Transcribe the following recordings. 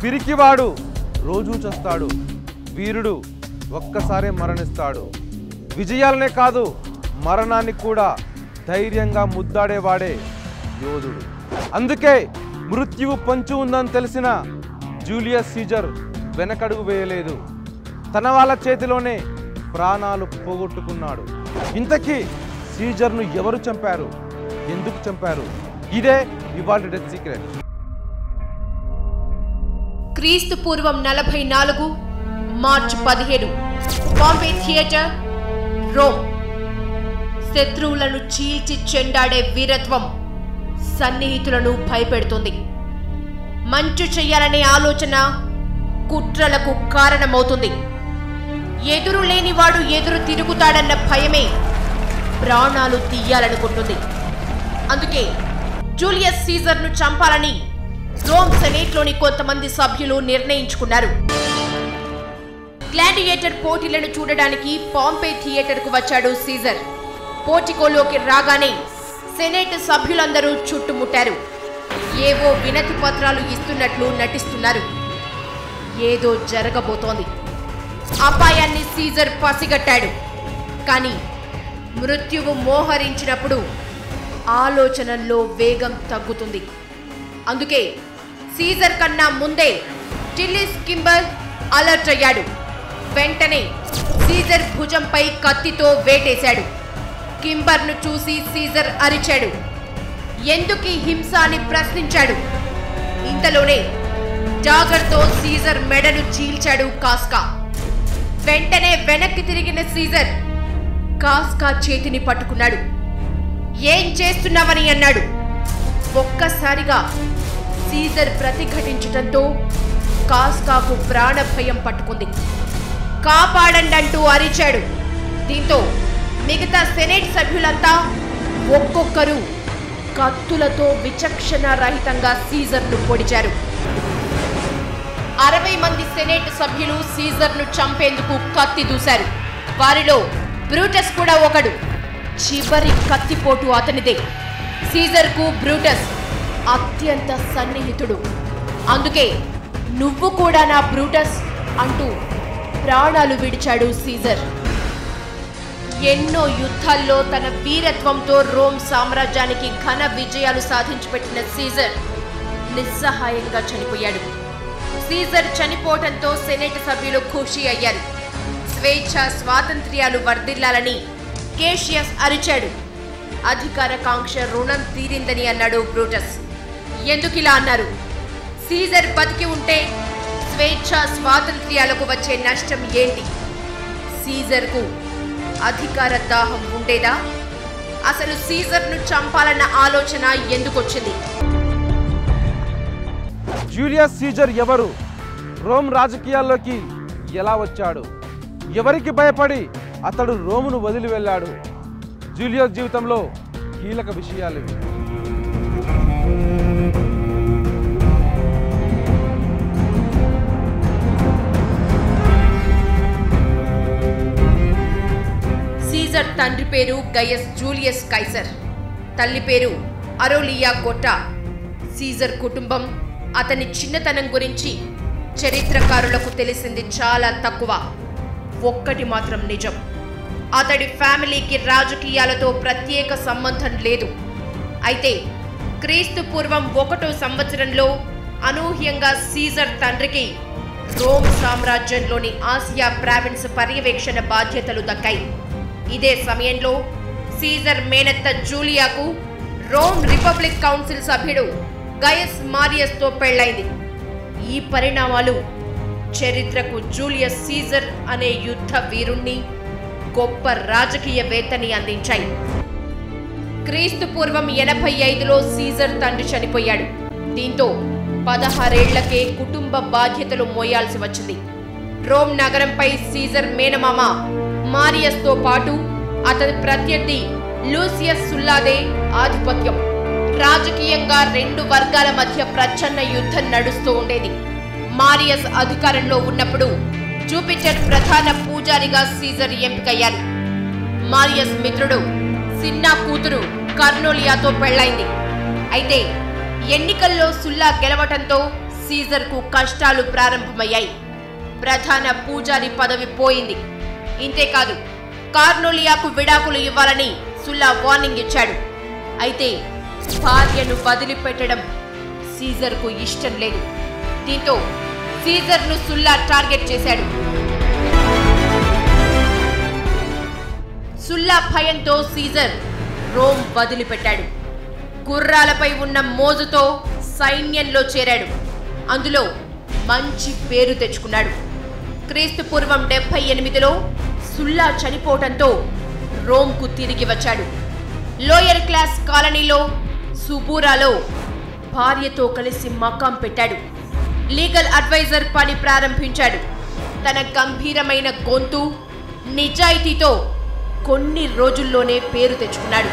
పిరికివాడు రోజూ చస్తాడు వీరుడు ఒక్కసారే మరణిస్తాడు విజయాలనే కాదు మరణాన్ని కూడా ధైర్యంగా ముద్దాడేవాడే యోధుడు అందుకే మృత్యువు పొంచి ఉందని తెలిసిన జూలియస్ సీజర్ వెనకడుగు వేయలేదు తన వాళ్ళ చేతిలోనే ప్రాణాలు పోగొట్టుకున్నాడు ఇంతకీ సీజర్ను ఎవరు చంపారు ఎందుకు చంపారు ఇదే ఇవాళ డెత్ సీక్రెట్ క్రీస్తు పూర్వం నలభై నాలుగు మార్చి పదిహేడు బాంబే థియేటర్ రోమ్ శత్రువులను చీల్చి చెండాడే వీరత్వం సన్నిహితులను భయపెడుతుంది మంచు చెయ్యాలనే ఆలోచన కుట్రలకు కారణమవుతుంది ఎదురు లేనివాడు ఎదురు తిరుగుతాడన్న భయమే ప్రాణాలు తీయాలనుకుంటుంది అందుకే జూలియస్ సీజర్ను చంపాలని రోమ్ సెనేట్లోని కొంతమంది సభ్యులు నిర్ణయించుకున్నారు గ్లాడియేటర్ పోటీలను చూడడానికి పాంపే థియేటర్కు వచ్చాడు సీజర్ పోర్టికోలోకి రాగానే సెనేట్ సభ్యులందరూ చుట్టుముట్టారు ఏవో వినతి పత్రాలు ఇస్తున్నట్లు నటిస్తున్నారు ఏదో జరగబోతోంది అపాయాన్ని సీజర్ పసిగట్టాడు కానీ మృత్యువు మోహరించినప్పుడు ఆలోచనల్లో వేగం తగ్గుతుంది అందుకే సీజర్ కన్నా ముందే టిల్లిస్ కింబర్ అలర్ట్ అయ్యాడు వెంటనే సీజర్ భుజంపై కత్తితో వేటేశాడు కింబర్ను చూసి సీజర్ అరిచాడు ఎందుకీ హింస అని ప్రశ్నించాడు ఇంతలోనే జాగర్తో సీజర్ మెడను చీల్చాడు కాస్కా వెంటనే వెనక్కి తిరిగిన సీజర్ కాస్కా చేతిని పట్టుకున్నాడు ఏం చేస్తున్నావని అన్నాడు ఒక్కసారిగా సీజర్ ప్రతిఘటించటంతో కాస్కాకు ప్రాణ భయం పట్టుకుంది కాపాడండి అంటూ అరిచాడు దీంతో మిగతా సెనేట్ సభ్యులంతా ఒక్కొక్కరు కత్తులతో విచక్షణ రహితంగా సీజర్ను పొడిచారు అరవై మంది సెనేట్ సభ్యులు సీజర్ను చంపేందుకు కత్తి దూశారు వారిలో బ్రూటస్ కూడా ఒకడు చివరి కత్తిపోటు అతనిదే సీజర్కు బ్రూటస్ అత్యంత సన్నిహితుడు అందుకే నువ్వు కూడా నా బ్రూటస్ అంటూ ప్రాణాలు విడిచాడు సీజర్ ఎన్నో యుద్ధాల్లో తన వీరత్వంతో రోమ్ సామ్రాజ్యానికి ఘన విజయాలు సాధించి పెట్టిన సీజర్ నిస్సహాయంగా చనిపోయాడు సీజర్ చనిపోవటంతో సెనెట్ సభ్యులు ఖుషి అయ్యారు స్వేచ్ఛ స్వాతంత్ర్యాలు వర్ధిల్లాలని కేషియస్ అరిచాడు అధికార కాంక్ష రుణం తీరిందని అన్నాడు బ్రూటస్ ఎందుకిలా అన్నారు సీజర్ బతికి ఉంటే స్వేచ్ఛ స్వాతంత్ర్యాలకు వచ్చే నష్టం ఏంటి సీజర్కు అధికార దాహం ఉండేదా అసలు సీజర్ను చంపాలన్న ఆలోచన ఎందుకొచ్చింది జూలియస్ సీజర్ ఎవరు రోమ్ రాజకీయాల్లోకి ఎలా వచ్చాడు ఎవరికి భయపడి అతడు రోమును వదిలి వెళ్ళాడు జూలియస్ జీవితంలో కీలక విషయాలు ఇవి. సీజర్ తండ్రి పేరు గయస్ జూలియస్ కైసర్ తల్లి పేరు అరోలియా గొట్టా సీజర్ కుటుంబం అతని చిన్నతనం గురించి చరిత్రకారులకు తెలిసింది చాలా తక్కువ ఒక్కటి మాత్రం నిజం అతడి ఫ్యామిలీకి రాజకీయాలతో ప్రత్యేక సంబంధం లేదు అయితే క్రీస్తు పూర్వం ఒకటో సంవత్సరంలో అనూహ్యంగా సీజర్ తండ్రికి రోమ్ సామ్రాజ్యంలోని ఆసియా ప్రావిన్స్ పర్యవేక్షణ బాధ్యతలు దక్కాయి ఇదే సమయంలో సీజర్ మేనత్త జూలియాకు రోమ్ రిపబ్లిక్ కౌన్సిల్ సభ్యుడు గయస్ మారియస్తో పెళ్లైంది ఈ పరిణామాలు చరిత్రకు జూలియస్ సీజర్ అనే యుద్ధ వీరుణ్ణి గొప్ప రాజకీయవేత్తని అందించాయి క్రీస్తు పూర్వం ఎనభై ఐదులో సీజర్ తండ్రి చనిపోయాడు దీంతో పదహారేళ్లకే కుటుంబ బాధ్యతలు మోయాల్సి వచ్చింది రోమ్ నగరంపై సీజర్ మేనమామ మారియస్తో పాటు అతని ప్రత్యర్థి లూసియస్ సుల్లాదే ఆధిపత్యం రాజకీయంగా రెండు వర్గాల మధ్య ప్రచ్ఛన్న యుద్ధం నడుస్తూ ఉండేది మారియస్ అధికారంలో ఉన్నప్పుడు జూపిటర్ ప్రధాన పూజారిగా సీజర్ ఎంపికయ్యారు మారియస్ మిత్రుడు సిన్నా కూతురు కర్నోలియాతో పెళ్లైంది అయితే ఎన్నికల్లో సుల్లా గెలవటంతో సీజర్కు కష్టాలు ప్రారంభమయ్యాయి ప్రధాన పూజారి పదవి పోయింది ఇంతేకాదు కార్నోలియాకు విడాకులు ఇవ్వాలని సుల్లా వార్నింగ్ ఇచ్చాడు అయితే భార్యను వదిలిపెట్టడం సీజర్కు ఇష్టం లేదు దీంతో సీజర్ను సుల్లా టార్గెట్ చేశాడు సుల్లా భయంతో సీజర్ రోమ్ వదిలిపెట్టాడు గుర్రాలపై ఉన్న మోజుతో సైన్యంలో చేరాడు అందులో మంచి పేరు తెచ్చుకున్నాడు క్రీస్తు పూర్వం డెబ్బై ఎనిమిదిలో సుల్లా చనిపోవటంతో రోమ్కు తిరిగి వచ్చాడు లోయర్ క్లాస్ కాలనీలో సుబూరాలో భార్యతో కలిసి మకాం పెట్టాడు లీగల్ అడ్వైజర్ పని ప్రారంభించాడు తన గంభీరమైన గొంతు నిజాయితీతో కొన్ని రోజుల్లోనే పేరు తెచ్చుకున్నాడు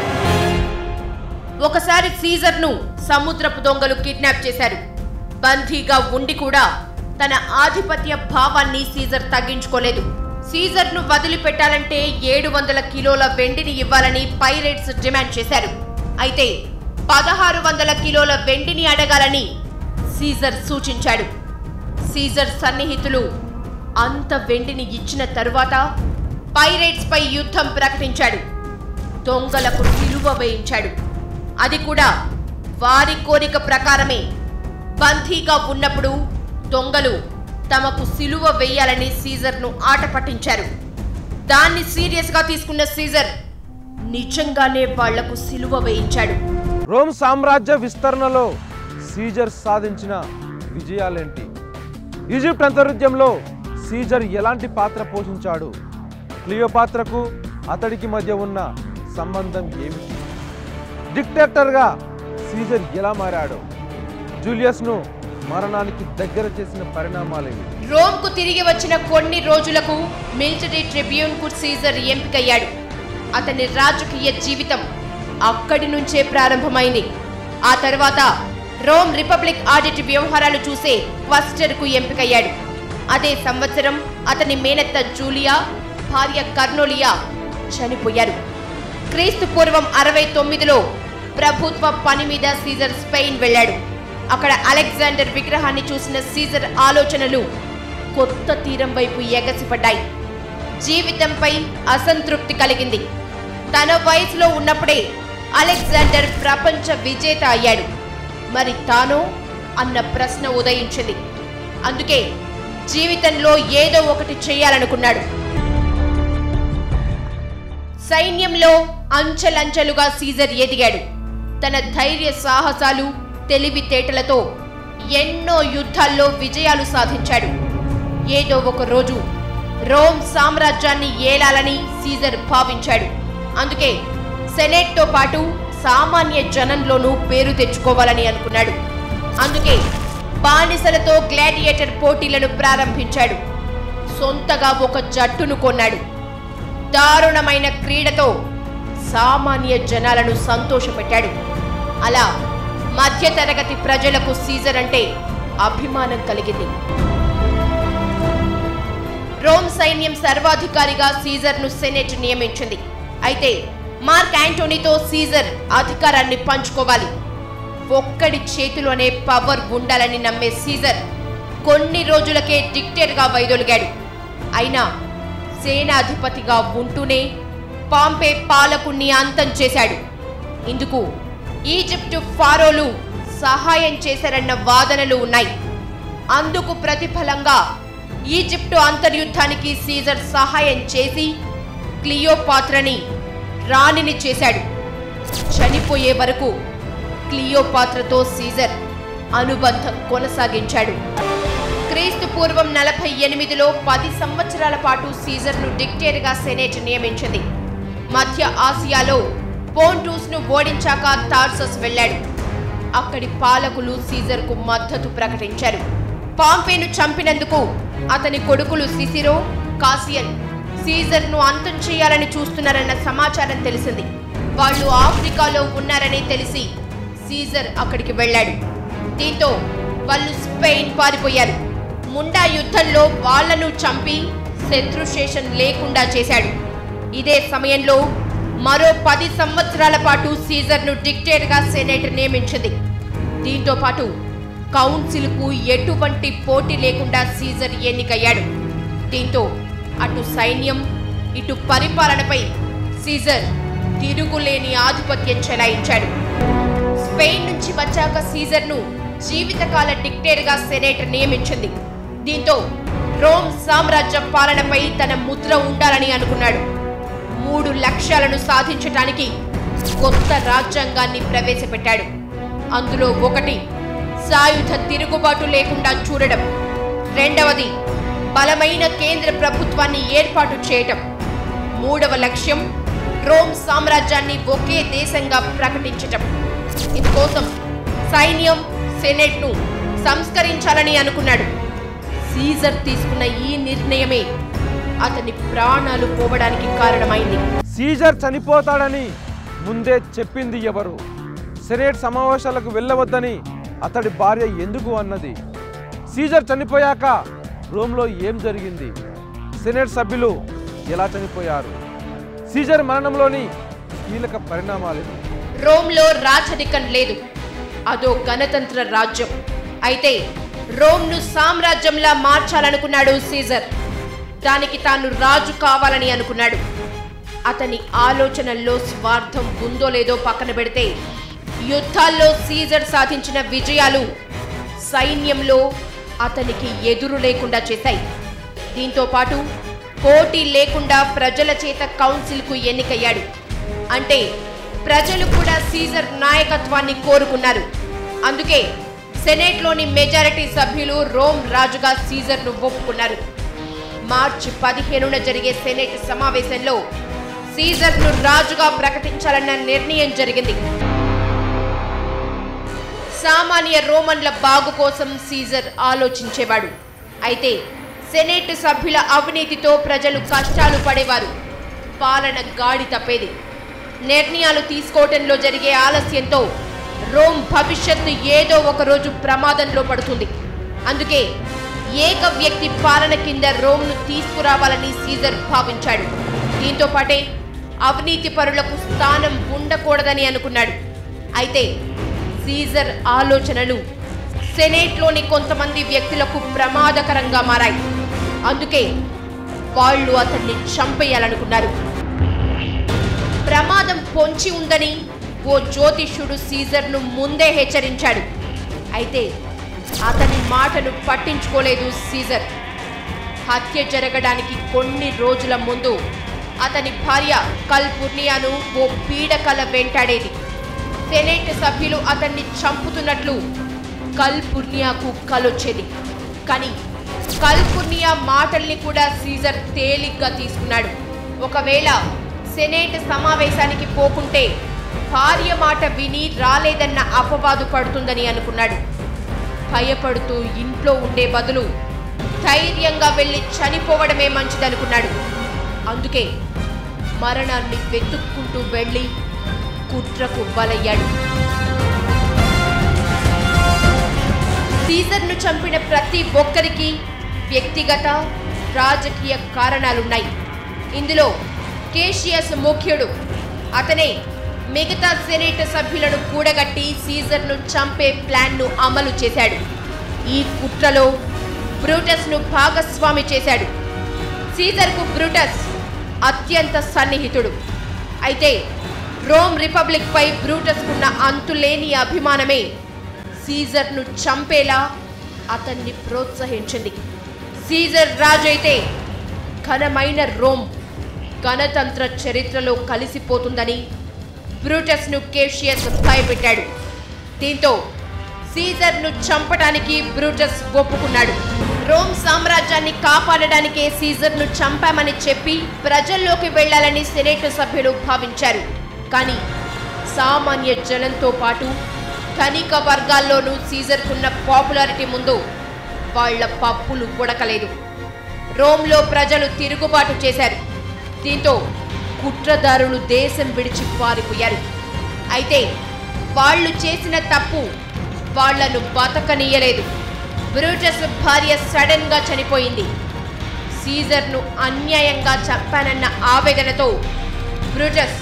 ఒకసారి సీజర్ను సముద్రపు దొంగలు కిడ్నాప్ చేశారు బందీగా ఉండి కూడా తన ఆధిపత్య భావాన్ని సీజర్ తగ్గించుకోలేదు సీజర్ను వదిలిపెట్టాలంటే ఏడు వందల కిలోల వెండిని ఇవ్వాలని పైరేట్స్ డిమాండ్ చేశారు అయితే పదహారు వందల కిలోల వెండిని అడగాలని సీజర్ సూచించాడు సీజర్ సన్నిహితులు అంత వెండిని ఇచ్చిన తరువాత పైరేట్స్ పై యుద్ధం ప్రకటించాడు దొంగలకు విలువ వేయించాడు అది కూడా వారి కోరిక ప్రకారమే బందీగా ఉన్నప్పుడు దొంగలు తమకు సిలువ వేయాలని సీజర్ను ఆట పట్టించారు దాన్ని సీరియస్గా తీసుకున్న సీజర్ నిజంగానే వాళ్లకు సిలువ వేయించాడు రోమ్ సామ్రాజ్య విస్తరణలో సీజర్ సాధించిన విజయాలేంటి ఈజిప్ట్ అంతర్యుద్ధంలో సీజర్ ఎలాంటి పాత్ర పోషించాడు క్లియోపాత్రకు అతడికి మధ్య ఉన్న సంబంధం ఏమిటి డిక్టేటర్గా సీజర్ ఎలా మారాడు జూలియస్ను మరణానికి దగ్గర చేసిన పరిణామాలేవి రోమ్కు తిరిగి వచ్చిన కొన్ని రోజులకు మిలిటరీ ట్రిబ్యూన్కు సీజర్ ఎంపికయ్యాడు అతని రాజకీయ జీవితం అక్కడి నుంచే ప్రారంభమైంది ఆ తర్వాత రోమ్ రిపబ్లిక్ ఆడిట్ వ్యవహారాలు చూసే క్వస్టర్కు ఎంపికయ్యాడు అదే సంవత్సరం అతని మేనత్త జూలియా భార్య కర్నోలియా చనిపోయారు క్రీస్తు పూర్వం అరవై తొమ్మిదిలో ప్రభుత్వ పని మీద సీజర్ స్పెయిన్ వెళ్ళాడు అక్కడ అలెగ్జాండర్ విగ్రహాన్ని చూసిన సీజర్ ఆలోచనలు కొత్త తీరం వైపు ఎగసిపడ్డాయి జీవితంపై అసంతృప్తి కలిగింది తన వయసులో ఉన్నప్పుడే అలెగ్జాండర్ ప్రపంచ విజేత అయ్యాడు మరి తాను అన్న ప్రశ్న ఉదయించింది అందుకే జీవితంలో ఏదో ఒకటి చేయాలనుకున్నాడు సైన్యంలో అంచెలంచెలుగా సీజర్ ఎదిగాడు తన ధైర్య సాహసాలు తెలివితేటలతో ఎన్నో యుద్ధాల్లో విజయాలు సాధించాడు ఏదో ఒక రోజు రోమ్ సామ్రాజ్యాన్ని ఏలాలని సీజర్ భావించాడు అందుకే సెనేట్తో పాటు సామాన్య జనంలోనూ పేరు తెచ్చుకోవాలని అనుకున్నాడు అందుకే బానిసలతో గ్లాడియేటర్ పోటీలను ప్రారంభించాడు సొంతగా ఒక జట్టును కొన్నాడు దారుణమైన క్రీడతో సామాన్య జనాలను సంతోషపెట్టాడు అలా మధ్యతరగతి ప్రజలకు సీజర్ అంటే అభిమానం కలిగింది రోమ్ సైన్యం సర్వాధికారిగా సీజర్ను సెనెట్ నియమించింది అయితే మార్క్ యాంటోనీతో సీజర్ అధికారాన్ని పంచుకోవాలి ఒక్కడి చేతిలోనే పవర్ ఉండాలని నమ్మే సీజర్ కొన్ని రోజులకే డిక్టేట్గా వైదొలిగాడు అయినా సేనాధిపతిగా ఉంటూనే పాంపే పాలకుణ్ణి అంతం చేశాడు ఇందుకు ఈజిప్టు ఫారోలు సహాయం చేశారన్న వాదనలు ఉన్నాయి అందుకు ప్రతిఫలంగా ఈజిప్టు అంతర్యుద్ధానికి సీజర్ సహాయం చేసి క్లియోపాత్రని రాణిని చేశాడు చనిపోయే వరకు క్లియోపాత్రతో సీజర్ అనుబంధం కొనసాగించాడు క్రీస్తు పూర్వం నలభై ఎనిమిదిలో పది సంవత్సరాల పాటు సీజర్ను డిక్టేటర్గా సెనేట్ నియమించింది మధ్య ఆసియాలో పోంటూస్ను ఓడించాక టార్సస్ వెళ్ళాడు అక్కడి పాలకులు సీజర్కు మద్దతు ప్రకటించారు పాంపేను చంపినందుకు అతని కొడుకులు సిసిరో కాసియన్ సీజర్ను అంతం చేయాలని చూస్తున్నారన్న సమాచారం తెలిసింది వాళ్ళు ఆఫ్రికాలో ఉన్నారని తెలిసి సీజర్ అక్కడికి వెళ్ళాడు దీంతో వాళ్ళు స్పెయిన్ పారిపోయారు ముండా యుద్ధంలో వాళ్లను చంపి శత్రుశేషన్ లేకుండా చేశాడు ఇదే సమయంలో మరో పది సంవత్సరాల పాటు సీజర్ను డిక్టేటర్గా సెనేట్ నియమించింది దీంతో పాటు కౌన్సిల్కు ఎటువంటి పోటీ లేకుండా సీజర్ ఎన్నికయ్యాడు దీంతో అటు సైన్యం ఇటు పరిపాలనపై సీజర్ తిరుగులేని ఆధిపత్యం చెలాయించాడు స్పెయిన్ నుంచి వచ్చాక సీజర్ను జీవితకాల డిక్టేటర్గా సెనేట్ నియమించింది దీంతో రోమ్ సామ్రాజ్య పాలనపై తన ముద్ర ఉండాలని అనుకున్నాడు మూడు లక్ష్యాలను సాధించటానికి కొత్త రాజ్యాంగాన్ని ప్రవేశపెట్టాడు అందులో ఒకటి సాయుధ తిరుగుబాటు లేకుండా చూడడం రెండవది బలమైన కేంద్ర ప్రభుత్వాన్ని ఏర్పాటు చేయటం మూడవ లక్ష్యం రోమ్ సామ్రాజ్యాన్ని ఒకే దేశంగా ప్రకటించటం ఇందుకోసం సైన్యం సెనెట్ను సంస్కరించాలని అనుకున్నాడు సీజర్ తీసుకున్న ఈ నిర్ణయమే అతని ప్రాణాలు పోవడానికి కారణమైంది సీజర్ చనిపోతాడని ముందే చెప్పింది ఎవరు సెనేట్ సమావేశాలకు వెళ్ళవద్దని అతడి భార్య ఎందుకు అన్నది సీజర్ చనిపోయాక రోమ్లో ఏం జరిగింది సెనేట్ సభ్యులు ఎలా చనిపోయారు సీజర్ మరణంలోని కీలక పరిణామాలేంటి రోమ్లో రాచరికం లేదు అదో గణతంత్ర రాజ్యం అయితే రోమ్ను సామ్రాజ్యంలా మార్చాలనుకున్నాడు సీజర్ దానికి తాను రాజు కావాలని అనుకున్నాడు అతని ఆలోచనల్లో స్వార్థం ఉందో లేదో పక్కన పెడితే యుద్ధాల్లో సీజర్ సాధించిన విజయాలు సైన్యంలో అతనికి ఎదురు లేకుండా చేశాయి దీంతో పాటు పోటీ లేకుండా ప్రజల చేత కౌన్సిల్కు ఎన్నికయ్యాడు అంటే ప్రజలు కూడా సీజర్ నాయకత్వాన్ని కోరుకున్నారు అందుకే సెనేట్లోని మెజారిటీ సభ్యులు రోమ్ రాజుగా సీజర్ను ఒప్పుకున్నారు మార్చి పదిహేనున జరిగే సెనేట్ సమావేశంలో సీజర్ను రాజుగా ప్రకటించాలన్న నిర్ణయం జరిగింది సామాన్య రోమన్ల బాగు కోసం సీజర్ ఆలోచించేవాడు అయితే సెనేట్ సభ్యుల అవినీతితో ప్రజలు కష్టాలు పడేవారు పాలన గాడి తప్పేది నిర్ణయాలు తీసుకోవటంలో జరిగే ఆలస్యంతో రోమ్ భవిష్యత్తు ఏదో ఒక రోజు ప్రమాదంలో పడుతుంది అందుకే ఏక వ్యక్తి పాలన కింద రోమ్ను తీసుకురావాలని సీజర్ భావించాడు దీంతో పాటే అవినీతి పరులకు స్థానం ఉండకూడదని అనుకున్నాడు అయితే సీజర్ ఆలోచనలు సెనేట్లోని కొంతమంది వ్యక్తులకు ప్రమాదకరంగా మారాయి అందుకే వాళ్ళు అతన్ని చంపేయాలనుకున్నారు ప్రమాదం పొంచి ఉందని ఓ జ్యోతిష్యుడు సీజర్ను ముందే హెచ్చరించాడు అయితే అతని మాటను పట్టించుకోలేదు సీజర్ హత్య జరగడానికి కొన్ని రోజుల ముందు అతని భార్య కల్పుర్నియాను ఓ పీడకల వెంటాడేది సెనేట్ సభ్యులు అతన్ని చంపుతున్నట్లు కల్పుర్నియాకు కలొచ్చేది కానీ కల్పుర్నియా మాటల్ని కూడా సీజర్ తేలిగ్గా తీసుకున్నాడు ఒకవేళ సెనేట్ సమావేశానికి పోకుంటే భార్య మాట విని రాలేదన్న అపవాదు పడుతుందని అనుకున్నాడు భయపడుతూ ఇంట్లో ఉండే బదులు ధైర్యంగా వెళ్ళి చనిపోవడమే మంచిదనుకున్నాడు అందుకే మరణాన్ని వెతుక్కుంటూ వెళ్ళి కుట్రకు బలయ్యాడు సీజర్ను చంపిన ప్రతి ఒక్కరికి వ్యక్తిగత రాజకీయ కారణాలున్నాయి ఇందులో కేషియస్ ముఖ్యుడు అతనే మిగతా సెనేట్ సభ్యులను కూడగట్టి సీజర్ను చంపే ప్లాన్ను అమలు చేశాడు ఈ కుట్రలో బ్రూటస్ను భాగస్వామి చేశాడు సీజర్కు బ్రూటస్ అత్యంత సన్నిహితుడు అయితే రోమ్ రిపబ్లిక్ పై బ్రూటస్కున్న అంతులేని అభిమానమే సీజర్ను చంపేలా అతన్ని ప్రోత్సహించింది సీజర్ రాజైతే ఘనమైన రోమ్ గణతంత్ర చరిత్రలో కలిసిపోతుందని బ్రూటస్ను కేషియస్ భయపెట్టాడు దీంతో సీజర్ను చంపడానికి బ్రూటస్ ఒప్పుకున్నాడు రోమ్ సామ్రాజ్యాన్ని కాపాడడానికే సీజర్ను చంపామని చెప్పి ప్రజల్లోకి వెళ్లాలని సెనేట్ సభ్యులు భావించారు కానీ సామాన్య జనంతో పాటు ధనిక వర్గాల్లోనూ సీజర్కున్న పాపులారిటీ ముందు వాళ్ళ పప్పులు ఉడకలేదు రోమ్లో ప్రజలు తిరుగుబాటు చేశారు దీంతో కుట్రదారులు దేశం విడిచి పారిపోయారు అయితే వాళ్ళు చేసిన తప్పు వాళ్లను బతకనీయలేదు బ్రూటస్ భార్య సడన్ గా చనిపోయింది సీజర్ను అన్యాయంగా చంపానన్న ఆవేదనతో బ్రూటస్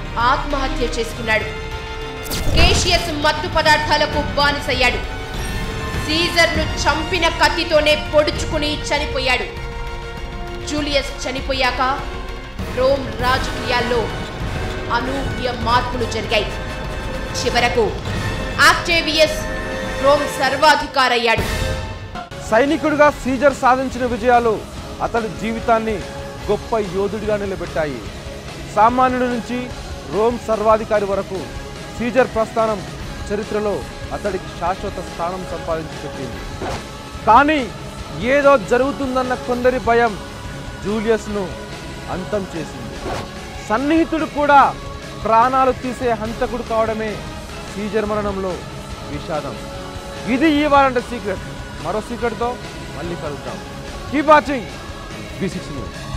ఆత్మహత్య చేసుకున్నాడు కేషియస్ మత్తు పదార్థాలకు బానిసయ్యాడు సీజర్ను చంపిన కత్తితోనే పొడుచుకుని చనిపోయాడు జూలియస్ చనిపోయాక రోమ్ రాజకీయాల్లో అనూహ్య మార్పులు జరిగాయి చివరకు ఆక్టేవియస్ రోమ్ సర్వాధికారయ్యాడు సైనికుడిగా సీజర్ సాధించిన విజయాలు అతడి జీవితాన్ని గొప్ప యోధుడిగా నిలబెట్టాయి సామాన్యుడి నుంచి రోమ్ సర్వాధికారి వరకు సీజర్ ప్రస్థానం చరిత్రలో అతడికి శాశ్వత స్థానం సంపాదించి పెట్టింది కానీ ఏదో జరుగుతుందన్న కొందరి భయం జూలియస్ను అంతం చేసింది సన్నిహితుడు కూడా ప్రాణాలు తీసే హంతకుడు కావడమే సీజర్ మరణంలో విషాదం ఇది ఈ వారంట సీక్రెట్ మరో సీక్రెట్తో మళ్ళీ కలుద్దాం keep watching V six news